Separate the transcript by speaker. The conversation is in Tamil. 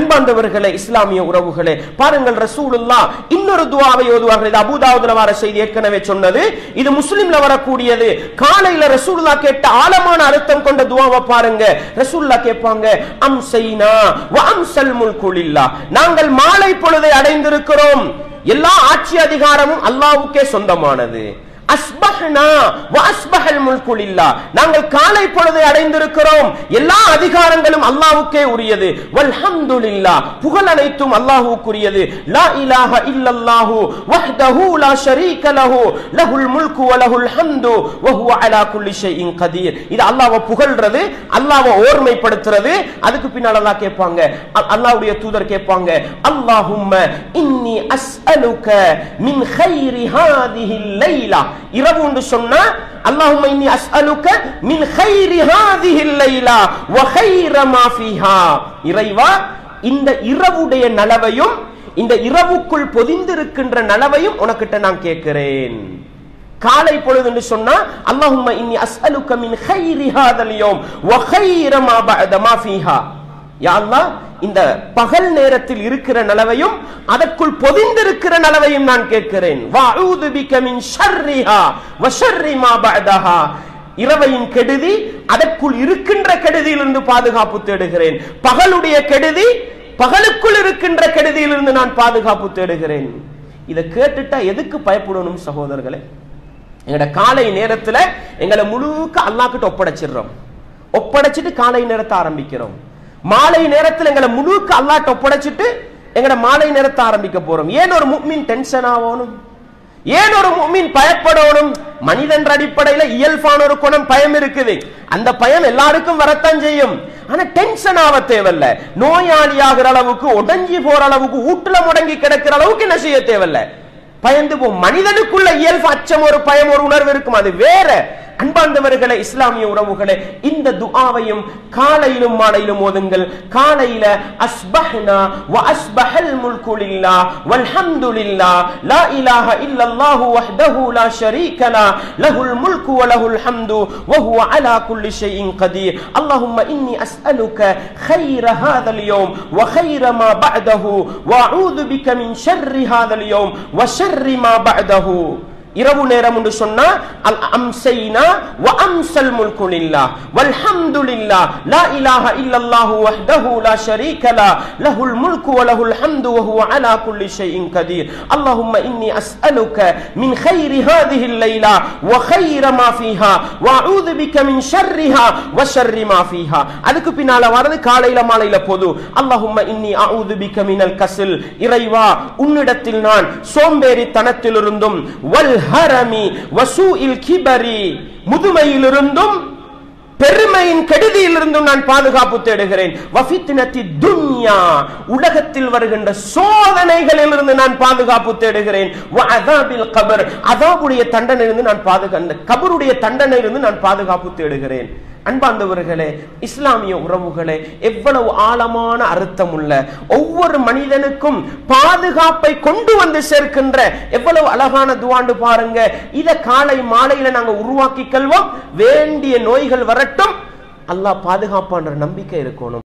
Speaker 1: அன்பார்ந்தவர்களே இஸ்லாமிய உறவுகளே பாருங்கள் ரசூலுல்லா இன்னொரு துவாவை ஓதுவார்கள் இது அபூதாவுதுல வர செய்தி ஏற்கனவே சொன்னது இது முஸ்லிம்ல வரக்கூடியது காலையில ரசூலுல்லா கேட்ட ஆழமான அர்த்தம் கொண்ட துவாவை பாருங்க ரசூலுல்லா கேட்பாங்க அம் செய்னா வ அம்சல் முல்குலில்லா நாங்கள் மாலை பொழுதை அடைந்திருக்கிறோம் எல்லா ஆட்சி அதிகாரமும் அல்லாஹ்வுக்கே சொந்தமானது அஸ்பஹ்னா வ அஸ்பஹல் முல்கு லில்லா நாங்கள் காலை பொழுதை அடைந்திருக்கிறோம் எல்லா அதிகாரங்களும் அல்லாஹ்வுக்கே உரியது வல்ஹம்துலில்லாஹ் புகழ் அனைத்தும் அல்லாஹ்வுக்குரியது லா இலாஹ இல்லல்லாஹு வஹ்தஹு லா ஷரீக லஹு லஹுல் முல்கு வ லஹுல் ஹம்து வ ஹுவ அலா குல்லி ஷைஇன் கதீர் இது அல்லாஹ்வை புகழ்றது அல்லாஹ்வை ஓர்மைப்படுத்துறது அதுக்கு பின்னால் அல்லாஹ் கேட்பாங்க அ- அல்லாஹ்வுடைய தூதர் கேட்பாங்க அல்லாஹும்ம இன்னி அஸ்அலுக மின் கைரி ஹாதிஹில் லைலா இரவு என்று சொன்னா அல்லாஹும்ம இன்னி அஸ்அலுக மின் கைரி ஹாதிஹில் லைலா வ கைர மா ஃபீஹா இறைவா இந்த இரவுடைய நலவையும் இந்த இரவுக்குள் பொதிந்திருக்கின்ற நலவையும் உனக்கிட்ட நான் கேட்கிறேன் காலை பொழுது என்று சொன்னா அல்லாஹும்ம இன்னி அஸ்அலுக மின் கைரி ஹாதல் யௌம் வ கைர மா பஅத மா ஃபீஹா யா அல்லாஹ் இந்த பகல் நேரத்தில் இருக்கிற நலவையும் அதற்குள் பொதிந்திருக்கிற நலவையும் நான் கேட்கிறேன் வஅஊது பிக மின் ஷர்ரிஹா வ ஷர்ரி மா பஅதஹா இரவையின் கெடுதி அதற்குள் இருக்கின்ற கெடுதியிலிருந்து பாதுகாப்பு தேடுகிறேன் பகலுடைய கெடுதி பகலுக்குள் இருக்கின்ற கெடுதியிலிருந்து நான் பாதுகாப்பு தேடுகிறேன் இதை கேட்டுட்டா எதுக்கு பயப்படணும் சகோதரர்களே எங்கட காலை நேரத்துல எங்களை முழுக்க அல்லாஹ் கிட்ட ஒப்படைச்சிடுறோம் ஒப்படைச்சிட்டு காலை நேரத்தை ஆரம்பிக்கிறோம் மாலை நேரத்துல எங்களை முழுக்க அல்லாஹ்ட்ட ஒப்படைச்சிட்டு எங்கட மாலை நேரத்தை ஆரம்பிக்க போறோம் ஏன் ஒரு முக்மின் டென்ஷன் ஆகணும் ஏன் ஒரு முக்மின் பயப்படணும் மனிதன்ற அடிப்படையில இயல்பான ஒரு குணம் பயம் இருக்குது அந்த பயம் எல்லாருக்கும் வரத்தான் செய்யும் ஆனா டென்ஷன் ஆக தேவையில்ல நோயாளி ஆகிற அளவுக்கு உடஞ்சி போற அளவுக்கு ஊட்டுல முடங்கி கிடக்கிற அளவுக்கு என்ன செய்ய தேவையில்ல பயந்து போ மனிதனுக்குள்ள இயல்பு அச்சம் ஒரு பயம் ஒரு உணர்வு இருக்கும் அது வேற அன்பார்ந்தவர்களே இஸ்லாமிய உறவுகளே இந்த துஆவையும் காலையிலும் மாலையிலும் ஓதுங்கள் காலையில அஸ்பஹ்னா வ அஸ்பஹல் முல்கு லில்லாஹ் வல்ஹம்துலில்லாஹ் லா இலாஹ இல்லல்லாஹு வஹ்தஹு லா ஷரீக லா லஹுல் முல்கு வ லஹுல் ஹம்து வ ஹுவ அலா குல்லி ஷைஇன் கதீர் اللهم إني أسألك خير هذا اليوم وخير ما بعده وأعوذ بك من شر هذا اليوم وشر ما بعده இரவு நேரம் என்று சொன்னா அல் அம்சைனா வ அம்சல் முல்கு லில்லாஹ் வல்ஹம்துலில்லாஹ் லா இலாஹ இல்லல்லாஹு வஹ்தஹு லா ஷரீக லா லஹுல் முல்கு வ லஹுல் ஹம்து வ ஹுவ அலா குல்லி ஷைஇன் கதீர் اللهم إني أسألك من خير هذه الليلة وخير ما فيها وأعوذ بك من شرها وشر ما فيها அதுக்கு பின்னால வரது காலையில மாலையில பொது اللهم إني أعوذ بك من الكسل இறைவா உன்னிடத்தில் நான் சோம்பேறித்தனத்திலிருந்தும் வல் ஹரமி வசூஇல் கிபரி முதுமையிலிருந்தும் பெருமையின் கெடுதியிலிருந்தும் நான் பாதுகாப்பு தேடுகிறேன் வஃபித்னத்தி துன்யா உலகத்தில் வருகின்ற சோதனைகளிலிருந்து நான் பாதுகாப்பு தேடுகிறேன் வ அதாபில் கபர் அதாபுடைய தண்டனையிலிருந்து நான் பாதுகா அந்த கபருடைய தண்டனையிலிருந்து நான் பாதுகாப்பு தேடுகிறேன் அன்பார்ந்தவர்களே இஸ்லாமிய உறவுகளே எவ்வளவு ஆழமான அர்த்தம் உள்ள ஒவ்வொரு மனிதனுக்கும் பாதுகாப்பை கொண்டு வந்து சேர்க்கின்ற எவ்வளவு அழகான துவாண்டு பாருங்க இத காலை மாலையில நாங்க உருவாக்கி கொள்வோம் வேண்டிய நோய்கள் வரட்டும் அல்லாஹ் பாதுகாப்பான்ற நம்பிக்கை இருக்கணும்